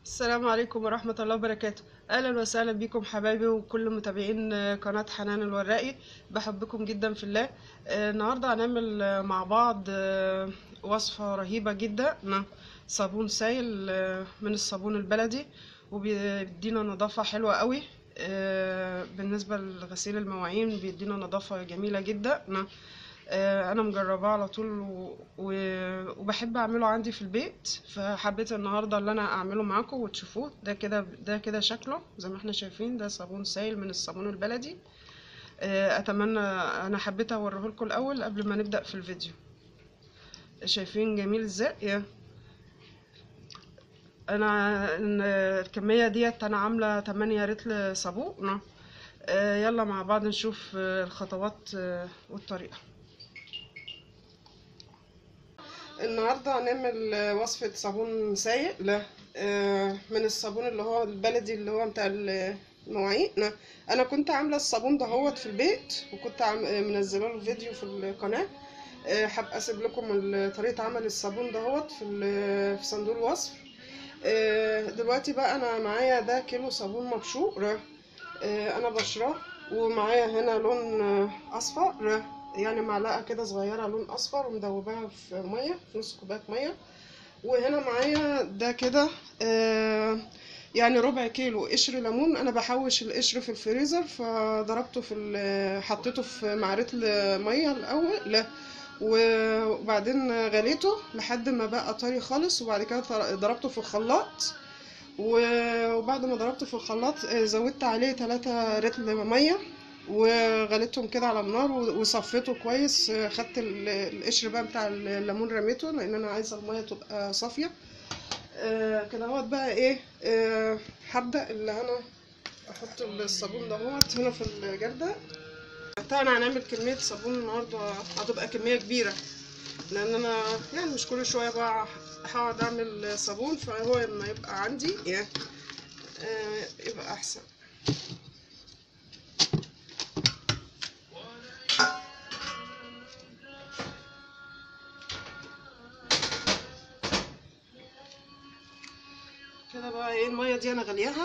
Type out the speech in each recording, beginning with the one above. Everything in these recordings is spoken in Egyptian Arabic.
السلام عليكم ورحمة الله وبركاته أهلا وسهلا بكم حبايبي وكل متابعين قناة حنان الوراقي بحبكم جدا في الله آه، النهاردة هنعمل آه، مع بعض آه، وصفة رهيبة جدا نا- صابون سائل آه، من الصابون البلدي وبيدينا نظافة حلوة قوي آه، بالنسبة لغسيل المواعين بيدينا نظافة جميلة جدا نا. آه، انا مجرباه على طول و... و... وبحب اعمله عندي في البيت فحبيت النهارده اللي انا اعمله معاكم وتشوفوه ده كده ده كده شكله زي ما احنا شايفين ده صابون سائل من الصابون البلدي آه، اتمنى انا حبيت اوريه لكم الاول قبل ما نبدا في الفيديو شايفين جميل ازاي يا. انا إن الكميه ديت انا عامله 8 رتل صابون آه، يلا مع بعض نشوف آه، الخطوات آه، والطريقه النهارده هنعمل آه، وصفة صابون سايق لا آه، من الصابون اللي هو البلدي اللي هو بتاع ال- المواعين لا، انا كنت عامله الصابون دهوت في البيت وكنت عم- آه، منزله له فيديو في القناه آه، هبقى اسيب لكم ال- طريقه عمل الصابون دهوت في ال- في صندوق الوصف آه، دلوقتي بقى انا معايا ده كيلو صابون مبشور آه، انا بشراه ومعايا هنا لون آه، اصفر يعني معلقه كده صغيره لون اصفر ومدوباها في ميه في نص كوبايه ميه وهنا معايا ده كده آه، يعني ربع كيلو قشر ليمون انا بحوش القشر في الفريزر فضربته في ال- حطيته في معرقه الميه الاول لا وبعدين غليته لحد ما بقى طري خالص وبعد كده ضربته في الخلاط و- وبعد ما ضربته في الخلاط آه، زودت عليه 3 رتل ميه وغليتهم كده على النار و- وصفيته كويس آه، خدت ال- القشر بقى بتاع الليمون رميته لان انا عايزه الميه تبقى صافيه آه، كده اهوت بقى ايه آه، هبدا اللي انا احط الصابون دهوت هنا في الجردة طبعا هنعمل كمية صابون النهاردة هتبقى كمية كبيرة لان انا يعني مش كل شوية بقى هقعد اعمل صابون فهو لما يبقى عندي يعني آه، يبقى احسن كده بقى ايه المية دي انا غلياها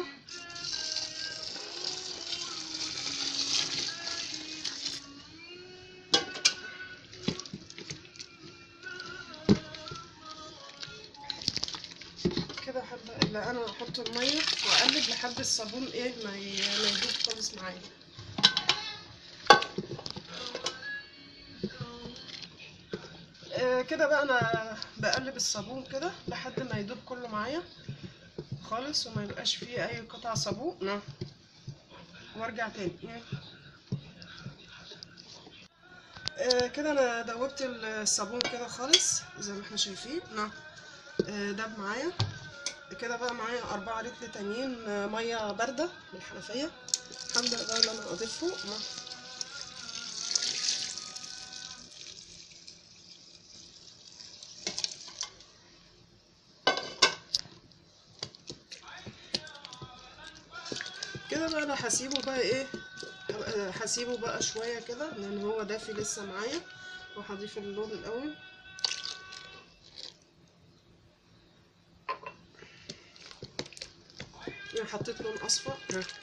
كده هبدأ اللي انا احط المية واقلب لحد الصابون ايه ما ي- ما يدوب خالص معايا آه، كده بقى انا بقلب الصابون كده لحد ما يدوب كله معايا خالص وما يبقاش فيه اي قطع صابون نعم وارجع تاني آه، كده انا دوبت الصابون كده خالص زي ما احنا شايفين نعم آه، داب معايا كده بقى معايا أربعة لتر تانيين آه، مية باردة من الحنفية هبدأ بقى إن أنا أضيفه نعم. كده بقى انا هسيبه بقى ايه هبقى هسيبه بقى شويه كده لان هو دافي لسه معايا وهضيف اللون الاول يعني حطيت لون اصفر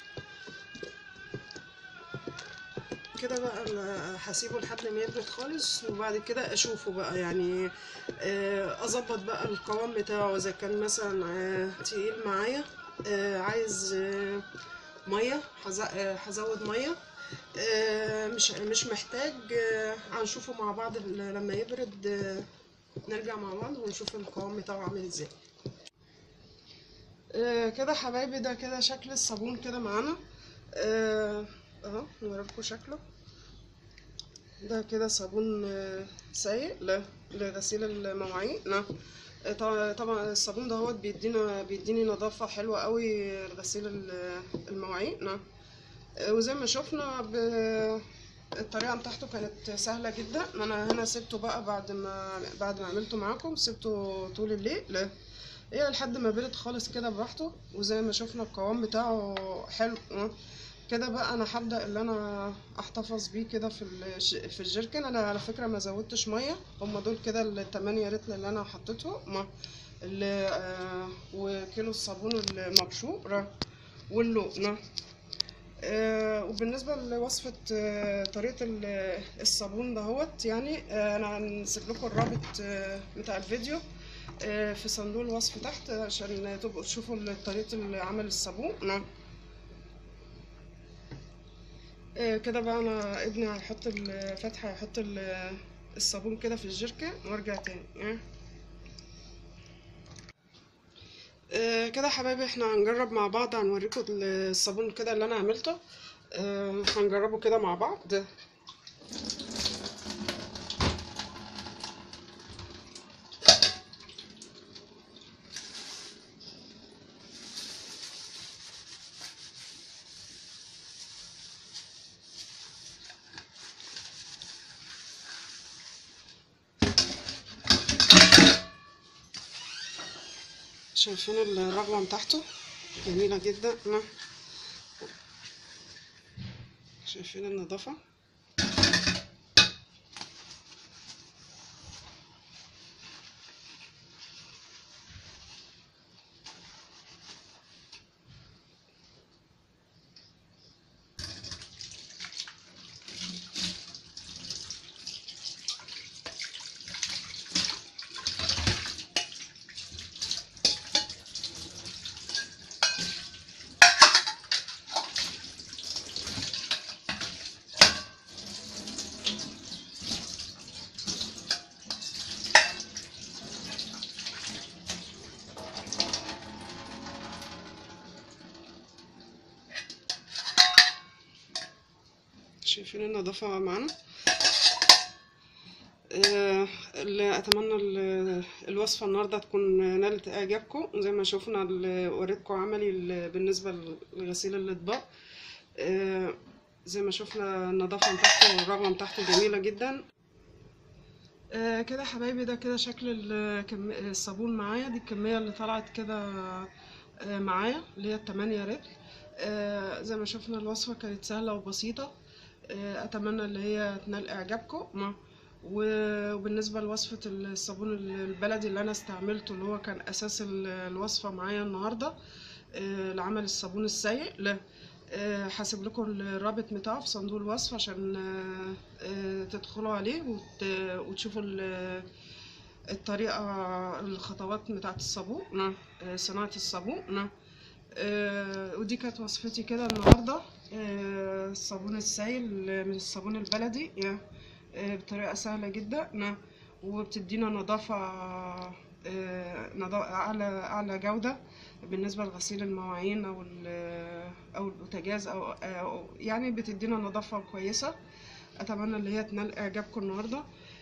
كده بقى أنا هسيبه لحد ما يبرد خالص وبعد كده اشوفه بقى يعني آه، اظبط بقى القوام بتاعه اذا كان مثلا آه، تقيل معايا آه، عايز آه، ميه هز- آه، هزود ميه آه، مش مش محتاج آه، هنشوفه مع بعض ال- لما يبرد آه، نرجع مع بعض ونشوف القوام بتاعه عامل ازاي آه، كده حبايبي ده كده شكل الصابون كده معانا آه، اهو نوريكم شكله ده كده صابون آه، سايق ل- لغسيل المواعين نعم آه، طبعا طبعا الصابون ده هو بيدينا بيديني نظافة حلوة قوي لغسيل ال- المواعين نعم آه، وزي ما شفنا ب- الطريقة بتاعته كانت سهلة جدا انا هنا سبته بقى بعد ما بعد ما عملته معاكم سبته طول الليل لا ايه لحد ما برد خالص كده براحته وزي ما شفنا القوام بتاعه حلو آه. كده بقى انا هبدا اللي انا احتفظ بيه كده في الج- في الجيركن انا على فكره ما زودتش ميه هم دول كده التمانية رتل اللي انا حطيتهم ما اللي آه وكيلو الصابون المبشور واللقنة آه وبالنسبة لوصفة آه طريقة الصابون دهوت يعني آه أنا هنسيب لكم الرابط آه بتاع الفيديو آه في صندوق الوصف تحت عشان تبقوا تشوفوا طريقة عمل الصابون نعم آه كده بقى أنا ابني هيحط الفتحة هيحط الصابون كده في الجركة وارجع تاني آه. آه كده حبايبي احنا هنجرب مع بعض هنوريكم الصابون كده اللي انا عملته آه هنجربه كده مع بعض شايفين الرغوة بتاعته جميلة جدا شايفين النظافة شايفين النظافة معانا آه اللي اتمنى الوصفة النهاردة تكون نالت اعجابكم زي ما شوفنا وريتكم عملي بالنسبة لغسيل الاطباق آه زي ما شوفنا النظافة بتاعته والرغوة بتاعته جميلة جدا آه كده حبايبي ده كده شكل الصابون معايا دي الكمية اللي طلعت كده معايا اللي هي التمانية رتل زي ما شوفنا الوصفة كانت سهلة وبسيطة اتمنى اللي هي تنال اعجابكم وبالنسبه لوصفه الصابون البلدي اللي انا استعملته اللي هو كان اساس الوصفه معايا النهارده لعمل الصابون السيء لا هسيب لكم الرابط بتاعه في صندوق الوصف عشان تدخلوا عليه وتشوفوا الطريقه الخطوات بتاعه الصابون صناعه الصابون ودي كانت وصفتي كده النهارده الصابون السائل من الصابون البلدي بطريقة سهلة جدا وبتدينا نظافة أعلى أعلى جودة بالنسبة لغسيل المواعين أو أو البوتاجاز أو, أو يعني بتدينا نظافة كويسة أتمنى اللي هي تنال إعجابكم النهاردة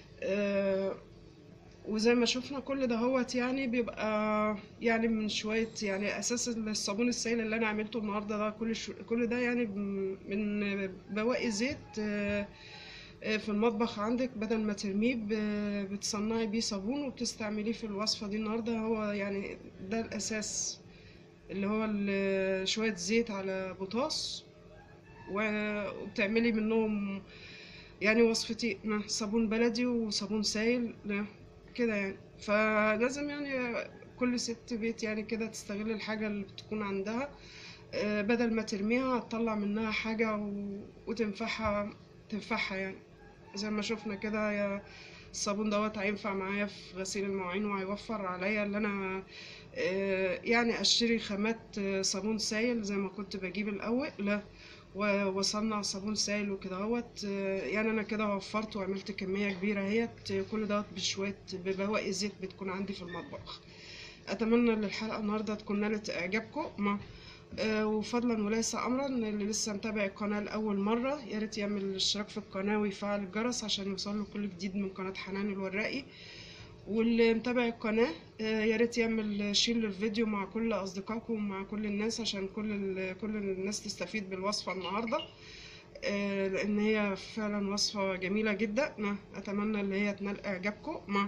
وزي ما شفنا كل ده هوت يعني بيبقى يعني من شويه يعني اساس الصابون السائل اللي انا عملته النهارده ده كل شو كل ده يعني من بواقي زيت في المطبخ عندك بدل ما ترميه بتصنعي بيه صابون وبتستعمليه في الوصفه دي النهارده هو يعني ده الاساس اللي هو شويه زيت على بوتاص وبتعملي منهم يعني وصفتين صابون بلدي وصابون سائل كده يعني فلازم يعني كل ست بيت يعني كده تستغل الحاجة اللي بتكون عندها بدل ما ترميها تطلع منها حاجة وتنفعها تنفعها يعني زي ما شفنا كده الصابون دوت هينفع معايا في غسيل المواعين وهيوفر عليا اللي انا يعني اشتري خامات صابون سائل زي ما كنت بجيب الاول لا وصلنا صابون سائل وكده اهوت يعني انا كده وفرت وعملت كميه كبيره اهيت كل دوت بشويه ببواقي زيت بتكون عندي في المطبخ اتمنى ان الحلقه النهارده تكون نالت اعجابكم ما وفضلا وليس امرا اللي لسه متابع القناه لاول مره يا ريت يعمل الاشتراك في القناه ويفعل الجرس عشان يوصله كل جديد من قناه حنان الوراقي واللي متابع القناة يا ريت يعمل شير للفيديو مع كل أصدقائكم ومع كل الناس عشان كل كل الناس تستفيد بالوصفة النهاردة لأن هي فعلا وصفة جميلة جدا أتمنى إن هي تنال إعجابكم مع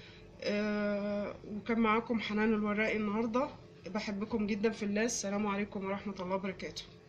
وكان معاكم حنان الوراقي النهاردة بحبكم جدا في الله السلام عليكم ورحمة الله وبركاته